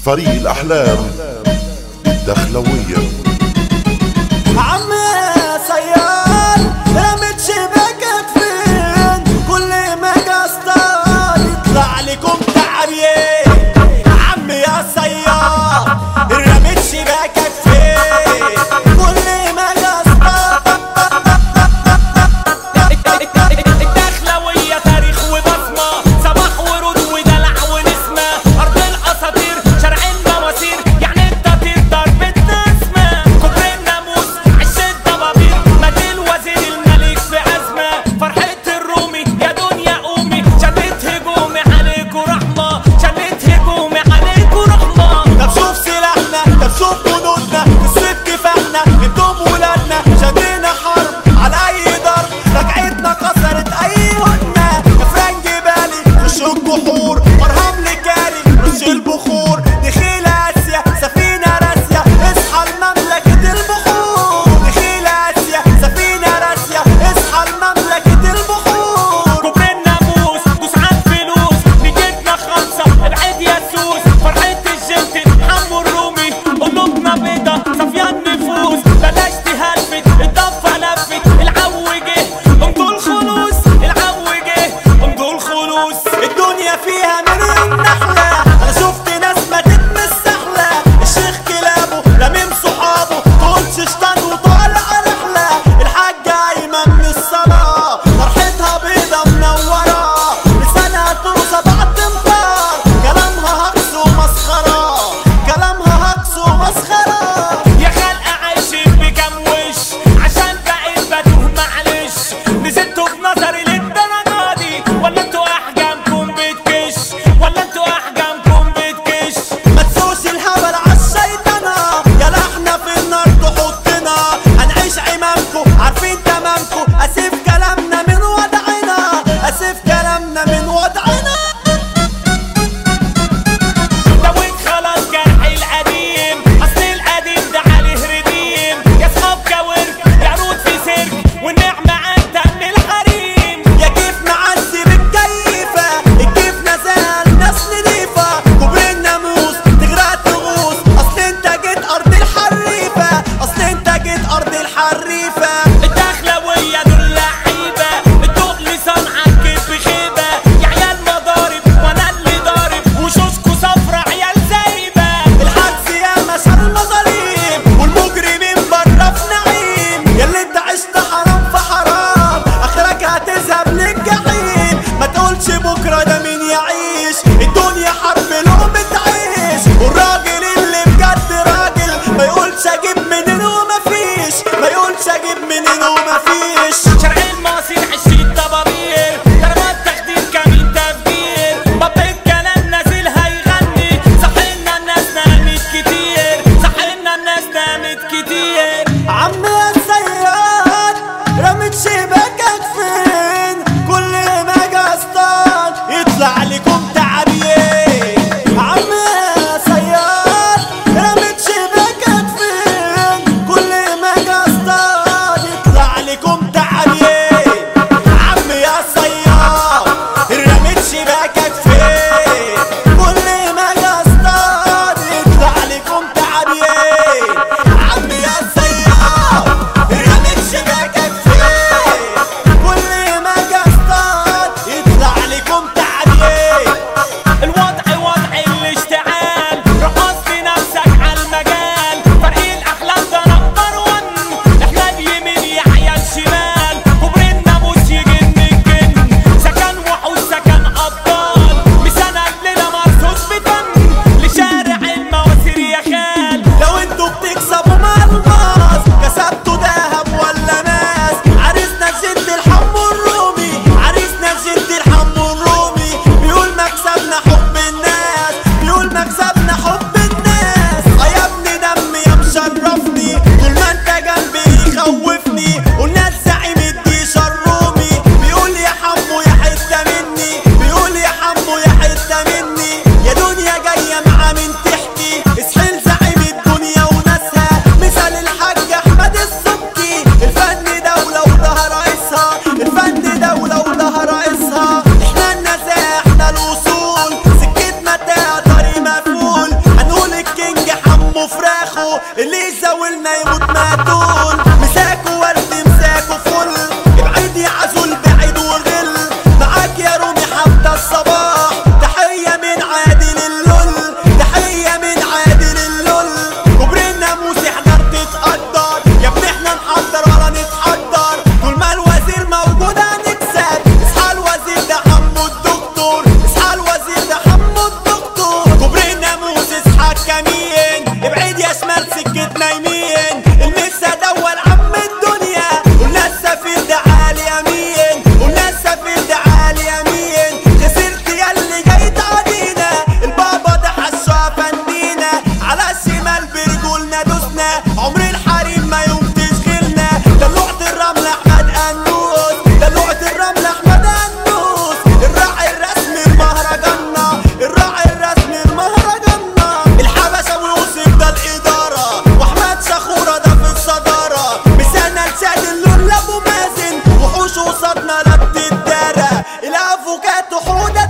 فريق الأحلام الدخلوية عم سيار رمت شباكك فين كل ما قصدار يطلع لكم تعبين عم يا سيار رمت شباكك فين كل ما قصدار الدخلوية تاريخ وبصمة صباح ورود ودلع ونسمة أرض الأساطير شارع المواسير يعني أنت تقدر بالنسمة قلنا يموت ماتون مساكوا ورد مساكوا فل ابعد يا عزول بعيد وغل معاك يا رومي حتى الصباح تحية من عادل اللول تحية من عادل اللول كبرنا موسى حضر تتقدر يا ابني احنا نحضر ولا نتحضر طول ما الوزير موجود هنكسب اصحى الوزير ده حمو الدكتور اصحى الوزير ده حمو الدكتور كبرنا موسى اصحى الكمين ابعد يا شمال سكتنا يمين المسا دول عم الدنيا قلنا السفير ده عالي يمين قلنا السفير ده عالي يمين خسرت يا اللي جاي تعدينا البابا ده حشا فندينا على الشمال برجولنا دوسنا عمر الحريم ما يوم تشغلنا دلوعة الرمل احمد انوس دلوعة الرمل احمد انوس الراعي الرسمي المهرجاننا الراعي الرسمي المهرجاننا الحبشة ويوسف ده الادارة واحمد شخورة ده في الصدارة مسانا لساد اللون لابو مازن وحوش قصادنا لا بتدارى الافوكاتو حودة